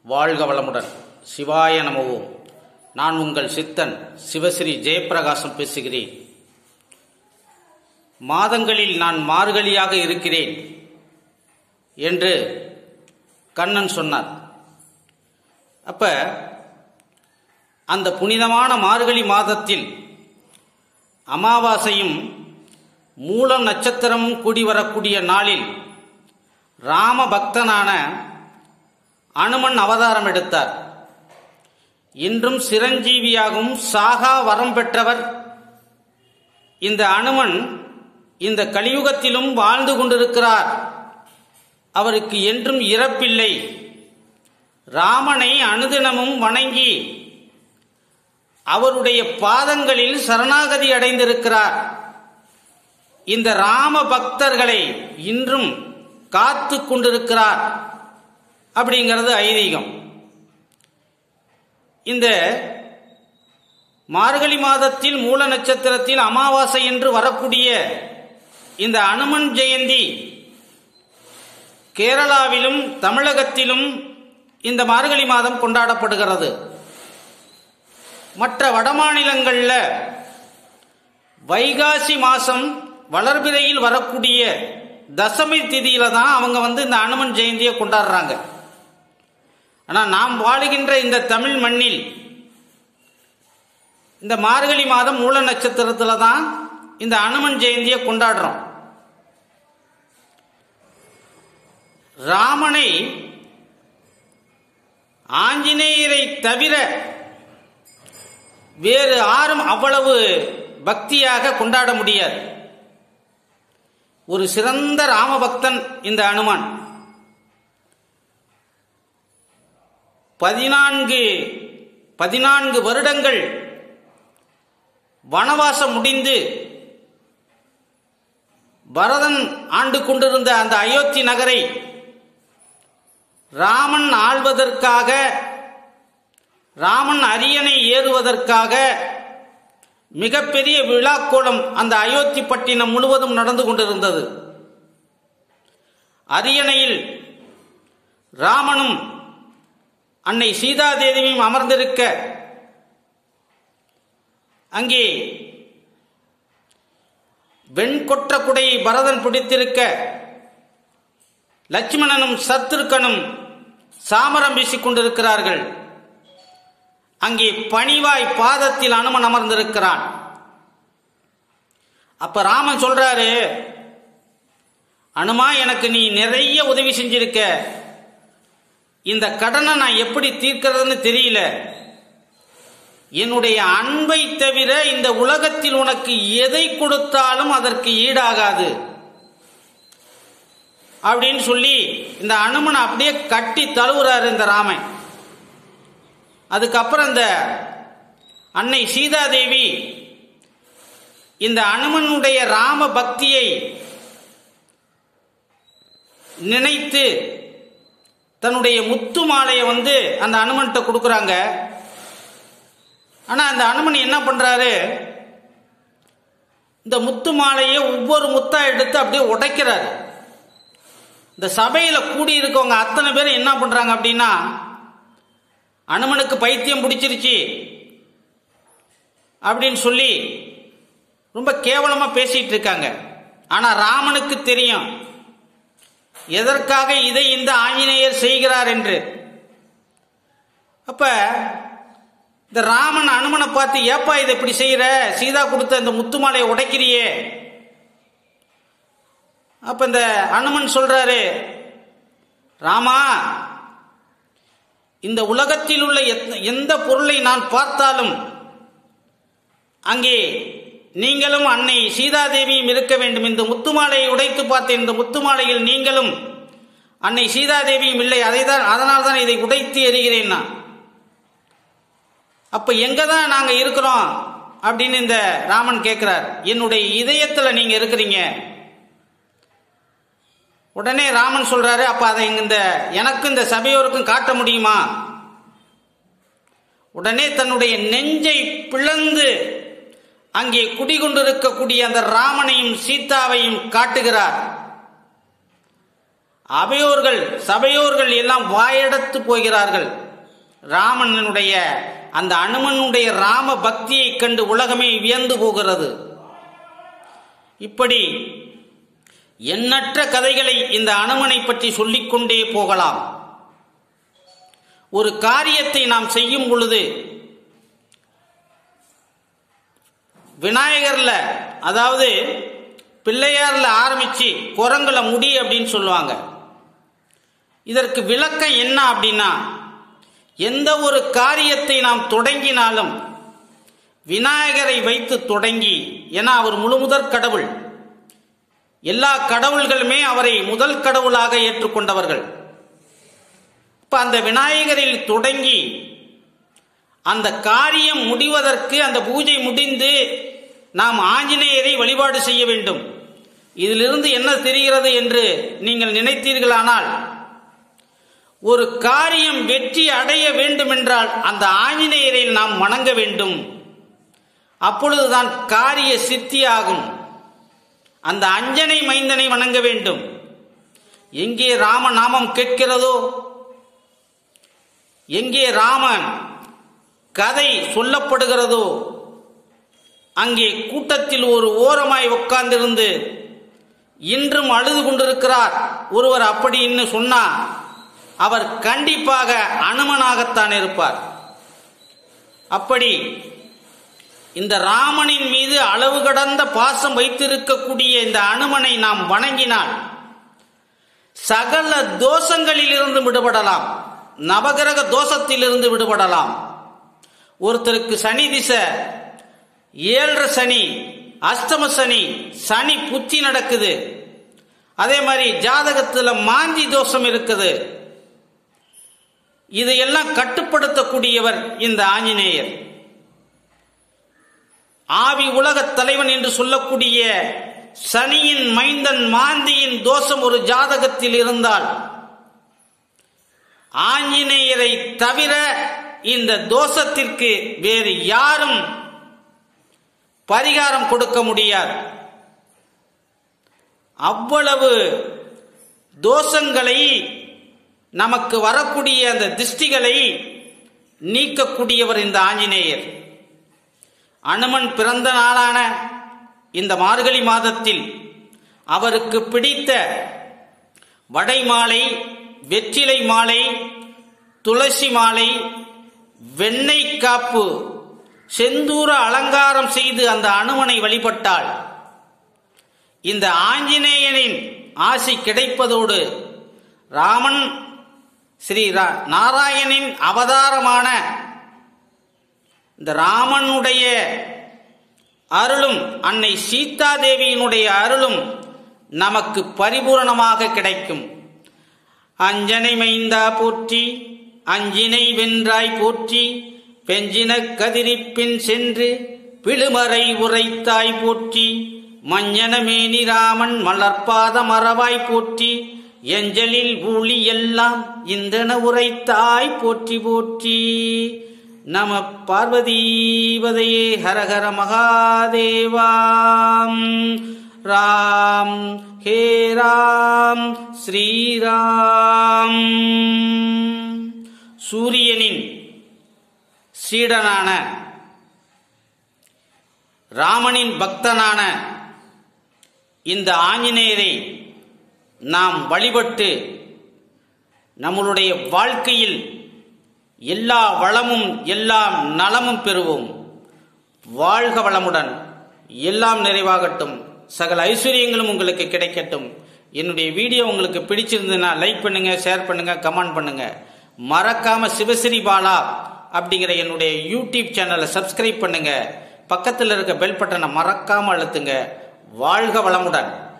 வாழ்க வளமுடன் சிவாய நமவோம் நான் உங்கள் சித்தன் சிவஸ்ரீ ஜெயப்பிரகாசம் பேசுகிறேன் மாதங்களில் நான் மார்கழியாக இருக்கிறேன் என்று கண்ணன் சொன்னார் அப்ப அந்த புனிதமான மார்கழி மாதத்தில் அமாவாசையும் மூலம் நட்சத்திரமும் கூடி வரக்கூடிய நாளில் ராம பக்தனான அனுமன் அவதாரம் எடுத்தார் இன்றும் சிரஞ்சீவியாகவும் சாகா வரம் பெற்றவர் இந்த அனுமன் இந்த கலியுகத்திலும் வாழ்ந்து கொண்டிருக்கிறார் அவருக்கு என்றும் இறப்பில்லை ராமனை அனுதினமும் வணங்கி அவருடைய பாதங்களில் சரணாகதி அடைந்திருக்கிறார் இந்த ராம பக்தர்களை இன்றும் காத்து கொண்டிருக்கிறார் அப்படிங்கிறது ஐதீகம் இந்த மார்கழி மாதத்தில் மூல நட்சத்திரத்தில் அமாவாசை என்று வரக்கூடிய இந்த அனுமன் ஜெயந்தி கேரளாவிலும் தமிழகத்திலும் இந்த மார்கழி மாதம் கொண்டாடப்படுகிறது மற்ற வடமாநிலங்களில் வைகாசி மாசம் வளர்பிறையில் வரக்கூடிய தசமி திதியில தான் அவங்க வந்து இந்த அனுமன் ஜெயந்தியை கொண்டாடுறாங்க ஆனால் நாம் வாழுகின்ற இந்த தமிழ் மண்ணில் இந்த மார்கழி மாதம் மூல நட்சத்திரத்தில் தான் இந்த அனுமன் ஜெயந்தியை கொண்டாடுறோம் ராமனை ஆஞ்சநேயரை தவிர வேறு யாரும் அவ்வளவு பக்தியாக கொண்டாட முடியாது ஒரு சிறந்த ராமபக்தன் இந்த அனுமான் பதினான்கு பதினான்கு வருடங்கள் வனவாசம் முடிந்து பரதன் ஆண்டு கொண்டிருந்த அந்த அயோத்தி நகரை ராமன் ஆள்வதற்காக ராமன் அரியணை ஏறுவதற்காக மிகப்பெரிய விழாக்கோலம் அந்த அயோத்தி பட்டினம் முழுவதும் நடந்து கொண்டிருந்தது அரியணையில் ராமனும் அன்னை சீதாதேவியும் அமர்ந்திருக்க அங்கே வெண்கொற்ற குடையை பரதன் பிடித்திருக்க லட்சுமணனும் சத்துருக்கனும் சாமரம் வீசிக் கொண்டிருக்கிறார்கள் அங்கே பணிவாய் பாதத்தில் அனுமன் அமர்ந்திருக்கிறான் அப்ப ராமன் சொல்றாரு அனுமா எனக்கு நீ நிறைய உதவி செஞ்சிருக்க இந்த கடனை நான் எப்படி தீர்க்கிறதுன்னு தெரியல என்னுடைய அன்பை தவிர இந்த உலகத்தில் உனக்கு எதை கொடுத்தாலும் அதற்கு ஈடாகாது அப்படின்னு சொல்லி இந்த அனுமனை அப்படியே கட்டி தழுவுறாரு இந்த ராமன் அதுக்கப்புறம் இந்த அன்னை சீதாதேவி இந்த அனுமனுடைய ராம பக்தியை நினைத்து தன்னுடைய முத்து மாலையை வந்து அந்த அனுமன்கிட்ட கொடுக்குறாங்க ஆனா அந்த அனுமன் என்ன பண்றாரு இந்த முத்து மாலையை ஒவ்வொரு முத்தா எடுத்து அப்படியே உடைக்கிறாரு இந்த சபையில கூடி இருக்கவங்க அத்தனை பேரும் என்ன பண்றாங்க அப்படின்னா அனுமனுக்கு பைத்தியம் பிடிச்சிருச்சு அப்படின்னு சொல்லி ரொம்ப கேவலமா பேசிட்டு இருக்காங்க ஆனா ராமனுக்கு தெரியும் எதற்காக இதை இந்த ஆஞ்சநேயர் செய்கிறார் என்று அப்ப இந்த ராமன் அனுமனை பார்த்து ஏப்பா இதை இப்படி செய்யற சீதா கொடுத்த இந்த முத்துமாலையை உடைக்கிறியே அப்ப இந்த அனுமன் சொல்றாரு ராமா இந்த உலகத்தில் உள்ள எந்த பொருளை நான் பார்த்தாலும் அங்கே நீங்களும் அன்னை சீதாதேவியும் இருக்க வேண்டும் இந்த முத்துமாலையை உடைத்து பார்த்தேன் இந்த முத்துமாலையில் நீங்களும் அன்னை சீதாதேவியும் இல்லை அதை தான் அதனால் தான் இதை உடைத்து எறிகிறேன் நான் அப்ப எங்க தான் நாங்க இருக்கிறோம் அப்படின்னு இந்த ராமன் கேட்கிறார் என்னுடைய இதயத்துல நீங்க இருக்கிறீங்க உடனே ராமன் சொல்றாரு அப்ப அதை இந்த எனக்கும் இந்த சபையோருக்கும் காட்ட முடியுமா உடனே தன்னுடைய நெஞ்சை பிளந்து அங்கே குடிகொண்டிருக்கக்கூடிய அந்த ராமனையும் சீதாவையும் காட்டுகிறார் அவையோர்கள் சபையோர்கள் எல்லாம் வாயெடுத்து போகிறார்கள் ராமனுடைய அந்த அனுமனுடைய ராம பக்தியை கண்டு உலகமே வியந்து போகிறது இப்படி எண்ணற்ற கதைகளை இந்த அனுமனை பற்றி சொல்லிக்கொண்டே போகலாம் ஒரு காரியத்தை நாம் செய்யும் பொழுது விநாயகர்ல அதாவது பிள்ளையார்ல ஆரம்பிச்சு குரங்குல முடி அப்படின்னு சொல்லுவாங்க இதற்கு விளக்கம் என்ன அப்படின்னா எந்த ஒரு காரியத்தை நாம் தொடங்கினாலும் விநாயகரை வைத்து தொடங்கி ஏன்னா அவர் முழு முதற் கடவுள் எல்லா கடவுள்களுமே அவரை முதல் கடவுளாக ஏற்றுக்கொண்டவர்கள் இப்ப அந்த விநாயகரில் தொடங்கி அந்த காரியம் முடிவதற்கு அந்த பூஜை முடிந்து நாம் ஆஞ்சநேயரை வழிபாடு செய்ய வேண்டும் இதிலிருந்து என்ன தெரிகிறது என்று நீங்கள் நினைத்தீர்களானால் ஒரு காரியம் வெற்றி அடைய வேண்டுமென்றால் அந்த ஆஞ்சநேயரை நாம் வணங்க வேண்டும் அப்பொழுதுதான் காரிய சித்தியாகும் அந்த அஞ்சனை மைந்தனை வணங்க வேண்டும் எங்கே ராம நாமம் கேட்கிறதோ எங்கே ராமன் கதை சொல்லப்படுகிறதோ அங்கே கூட்டத்தில் ஒரு ஓரமாய் உட்கார்ந்திருந்து இன்றும் அழுது கொண்டிருக்கிறார் ஒருவர் அப்படின்னு சொன்னா அவர் கண்டிப்பாக அனுமனாகத்தான் இருப்பார் அப்படி இந்த ராமனின் மீது அளவு கடந்த பாசம் வைத்திருக்கக்கூடிய இந்த அனுமனை நாம் வணங்கினால் சகல தோஷங்களிலிருந்து விடுபடலாம் நவகிரக தோஷத்திலிருந்து விடுபடலாம் ஒருத்தருக்கு சனி திசை ஏழரை சனி அஷ்டம சனி சனி புத்தி நடக்குது அதே மாதிரி ஜாதகத்தில் மாந்தி தோஷம் இருக்குது இதையெல்லாம் கட்டுப்படுத்தக்கூடியவர் இந்த ஆஞ்சநேயர் ஆவி உலகத் தலைவன் என்று சொல்லக்கூடிய சனியின் மைந்தன் மாந்தியின் தோஷம் ஒரு ஜாதகத்தில் இருந்தால் ஆஞ்சநேயரை தவிர இந்த தோஷத்திற்கு வேறு யாரும் பரிகாரம் கொடுக்க முடியாது அவ்வளவு தோஷங்களை நமக்கு வரக்கூடிய அந்த திருஷ்டிகளை நீக்கக்கூடியவர் இந்த ஆஞ்சநேயர் அனுமன் பிறந்த நாளான இந்த மார்கழி மாதத்தில் அவருக்கு பிடித்த வடை மாலை வெற்றிலை மாலை துளசி மாலை வெண்ணெய் காப்பு செந்தூர அலங்காரம் செய்து அந்த அனுமனை வழிபட்டாள் இந்த ஆஞ்சநேயனின் ஆசி கிடைப்பதோடு ராமன் ஸ்ரீ ரா- நாராயணின் அவதாரமான இந்த ராமனுடைய அருளும் அன்னை சீதாதேவியினுடைய அருளும் நமக்கு பரிபூரணமாக கிடைக்கும் அஞ்சனை மைந்தா போற்றி அஞ்சினை வென்றாய் போற்றி பெஞ்சின கதிரிப்பின் சென்று பிழுமறை உரைத்தாய் போற்றி மஞ்சனமேனி ராமன் மலர்பாத மறவாய் போற்றி எஞ்சலில் ஊழி எல்லாம் இந்தன உரைத்தாய் போற்றி போற்றி நம பார்வதீபதையே ஹரஹர மகாதேவாம் ராம் ஹே ராம் ஸ்ரீராம் சூரியனின் சீடனான ராமனின் பக்தனான இந்த ஆஞ்சநேயரை நாம் வழிபட்டு நம்மளுடைய வாழ்க்கையில் எல்லா வளமும் எல்லாம் நலமும் பெறுவோம் வாழ்க வளமுடன் எல்லாம் நிறைவாகட்டும் சகல ஐஸ்வர்யங்களும் உங்களுக்கு கிடைக்கட்டும் என்னுடைய வீடியோ உங்களுக்கு பிடிச்சிருந்ததுன்னா லைக் பண்ணுங்க ஷேர் பண்ணுங்க கமெண்ட் பண்ணுங்க மறக்காம சிவஸ்ரீ பாலா அப்படிங்கிற என்னுடைய யூடியூப் சேனலை சப்ஸ்கிரைப் பண்ணுங்க பக்கத்தில் இருக்க பெல் பட்டனை மறக்காம அழுத்துங்க வாழ்க வளமுடன்